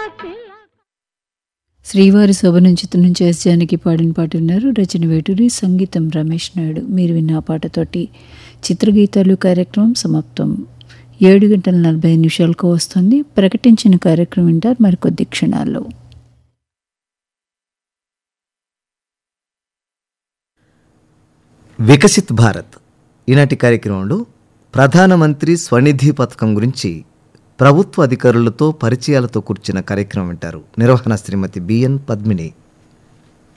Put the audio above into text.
శ్రీవారి శోభనం చిత్రం నుంచి ఎస్ జానకి పాడిన పాట విన్నారు రచన వేటూరి సంగీతం రమేష్ నాయుడు మీరు విన్న ఆ పాటతోటి చిత్రగీతాలు కార్యక్రమం సమాప్తం ఏడు గంటల నలభై ఐదు నిమిషాలకు వస్తుంది ప్రకటించిన కార్యక్రమం వింటారు మరికొద్ది క్షణాల్లో వికసిత్ భారత్ ఈనాటి కార్యక్రమంలో ప్రధానమంత్రి స్వనిధి పథకం గురించి ప్రభుత్వ అధికారులతో పరిచయాలతో కూర్చిన కార్యక్రమం వింటారు నిర్వహణ శ్రీమతి బిఎన్ పద్మిని